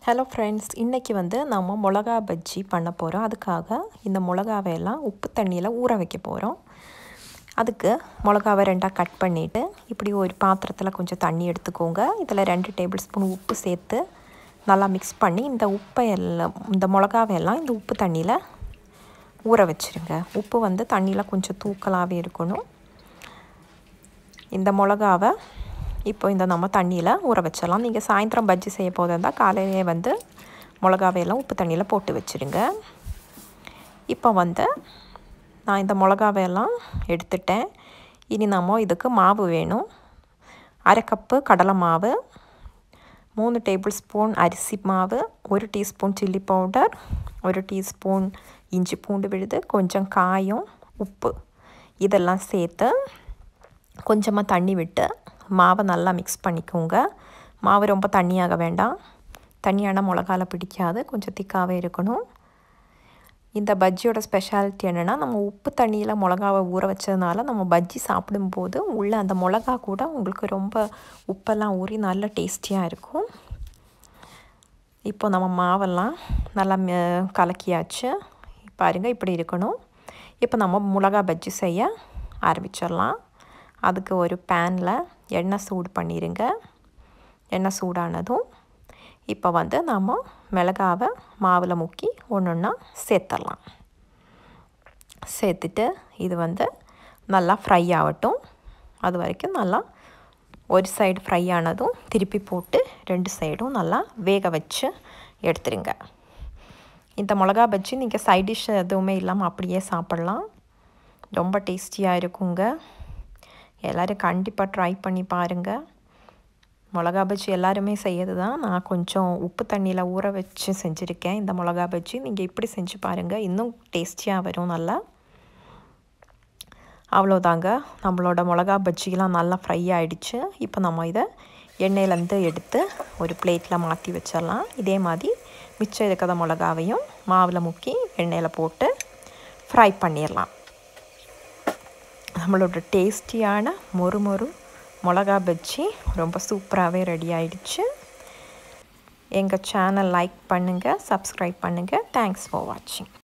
hello friends இன்றைக்கி வந்து நம்ம மிளகா பஜ்ஜி பண்ண போகிறோம் அதுக்காக இந்த மிளகாவையெல்லாம் உப்பு தண்ணியில் ஊற வைக்க போகிறோம் அதுக்கு மிளகாவை ரெண்டாக கட் பண்ணிவிட்டு இப்படி ஒரு பாத்திரத்தில் கொஞ்சம் தண்ணி எடுத்துக்கோங்க இதில் ரெண்டு டேபிள் ஸ்பூன் உப்பு சேர்த்து நல்லா மிக்ஸ் பண்ணி இந்த உப்பை எல்லாம் இந்த மிளகாவையெல்லாம் இந்த உப்பு தண்ணியில் ஊற வச்சுருங்க உப்பு வந்து தண்ணியில் கொஞ்சம் தூக்கலாகவே இருக்கணும் இந்த மிளகாவை இப்போ இந்த நம்ம தண்ணியில் ஊற வச்சிடலாம் நீங்கள் சாயந்தரம் பஜ்ஜி செய்ய போதா இருந்தால் காலையிலே வந்து மிளகாவையெல்லாம் உப்பு தண்ணியில் போட்டு வச்சுருங்க இப்போ வந்து நான் இந்த மிளகாவையெல்லாம் எடுத்துட்டேன் இனி நம்ம இதுக்கு மாவு வேணும் அரை கப்பு கடலை மாவு மூணு டேபிள் ஸ்பூன் அரிசி மாவு ஒரு டீஸ்பூன் சில்லி பவுடர் ஒரு டீஸ்பூன் இஞ்சி பூண்டு விழுது கொஞ்சம் காயம் உப்பு இதெல்லாம் சேர்த்து கொஞ்சமாக தண்ணி விட்டு மாவை நல்லா மிக்ஸ் பண்ணிக்கோங்க மாவு ரொம்ப தண்ணியாக வேண்டாம் தண்ணியான மிளகால பிடிக்காது கொஞ்சம் திக்காகவே இருக்கணும் இந்த பஜ்ஜியோட ஸ்பெஷாலிட்டி என்னென்னா நம்ம உப்பு தண்ணியில் மிளகாவை ஊற வச்சதுனால நம்ம பஜ்ஜி சாப்பிடும்போது உள்ளே அந்த மிளகா கூட உங்களுக்கு ரொம்ப உப்பெல்லாம் ஊறி நல்ல டேஸ்டியாக இருக்கும் இப்போ நம்ம மாவெல்லாம் நல்லா கலக்கியாச்சு பாருங்கள் இப்படி இருக்கணும் இப்போ நம்ம மிளகா பஜ்ஜி செய்ய ஆரம்பிச்சிடலாம் அதுக்கு ஒரு பேனில் எண்ணெய் சூடு பண்ணிடுங்க எண்ணெய் சூடானதும் இப்போ வந்து நம்ம மிளகாவை மாவில் முக்கி ஒன்று ஒன்றா சேர்த்துடலாம் சேர்த்துட்டு இது வந்து நல்லா ஃப்ரை ஆகட்டும் அது வரைக்கும் நல்லா ஒரு சைடு ஃப்ரை ஆனதும் திருப்பி போட்டு ரெண்டு சைடும் நல்லா வேக வச்சு எடுத்துருங்க இந்த மிளகா பஜ்ஜி நீங்கள் சைட் டிஷ் எதுவுமே இல்லாமல் அப்படியே சாப்பிட்லாம் ரொம்ப டேஸ்டியாக இருக்குங்க எல்லோரும் கண்டிப்பாக ட்ரை பண்ணி பாருங்கள் மிளகா பஜ்ஜி எல்லாருமே செய்யறது தான் நான் கொஞ்சம் உப்பு தண்ணியில் ஊற வச்சு செஞ்சுருக்கேன் இந்த மிளகா பஜ்ஜி நீங்கள் இப்படி செஞ்சு பாருங்கள் இன்னும் டேஸ்டியாக வரும் நல்லா அவ்வளோதாங்க நம்மளோட மிளகா பஜ்ஜிலாம் நல்லா ஃப்ரை ஆகிடுச்சு இப்போ நம்ம இதை எண்ணெயிலேருந்து எடுத்து ஒரு பிளேட்டில் மாற்றி வச்சிடலாம் இதே மாதிரி மிச்சம் இருக்கிற மிளகாவையும் மாவில் முக்கி எண்ணெயில் போட்டு ஃப்ரை பண்ணிடலாம் நம்மளோட டேஸ்டியான மொறு மொறு மிளகா பஜ்ஜி ரொம்ப சூப்பராகவே ரெடி ஆயிடுச்சு எங்கள் சேனல் லைக் பண்ணுங்கள் சப்ஸ்கிரைப் பண்ணுங்கள் தேங்க்ஸ் ஃபார் வாட்சிங்